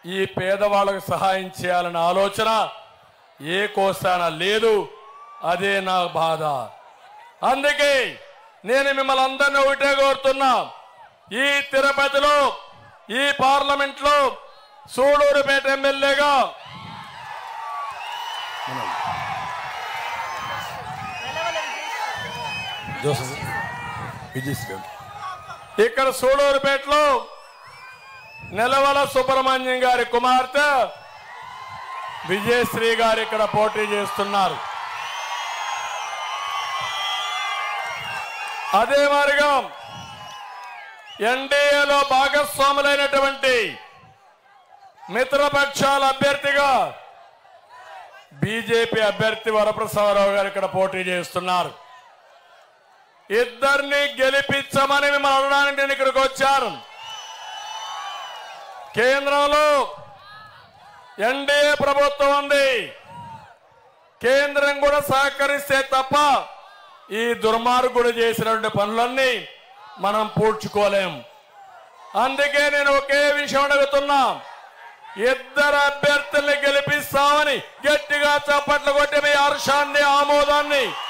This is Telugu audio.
ఈ పేదవాళ్ళకు సహాయం చేయాలన్న ఆలోచన ఏ కోసాన లేదు అదే నా బాధ అందుకే నేను మిమ్మల్ని అందరినీ ఒకటే కోరుతున్నా ఈ తిరుపతిలో ఈ పార్లమెంట్ లో సూడూరుపేట ఎమ్మెల్యేగా జోసఫ్ విజయశ్రీ గారు. ఇక్కడ సూడూరుపేటలో నెలవల సుబ్రహ్మణ్యం గారి కుమార్తె విజయశ్రీ గారు ఇక్కడ పోటీ చేస్తున్నారు అదే మారిగా ఎన్డీఏలో భాగస్వాములైనటువంటి మిత్రపక్షాల అభ్యర్థిగా బీజేపీ అభ్యర్థి వరప్రసాదరావు గారు ఇక్కడ పోటీ చేస్తున్నారు ఇద్దరిని గెలిపించమని మిమ్మల్ని అడగడానికి నేను ఇక్కడికి వచ్చాను కేంద్రంలో ఎన్డీఏ ప్రభుత్వం ఉంది కేంద్రం కూడా సహకరిస్తే తప్ప ఈ దుర్మార్గుడు చేసినటువంటి పనులన్నీ మనం పూడ్చుకోలేం అందుకే నేను ఒకే విషయం అడుగుతున్నా ఇద్దరు అభ్యర్థుల్ని గెలిపిస్తామని గట్టిగా చప్పట్లు కొట్టి మీ హర్షాన్ని ఆమోదాన్ని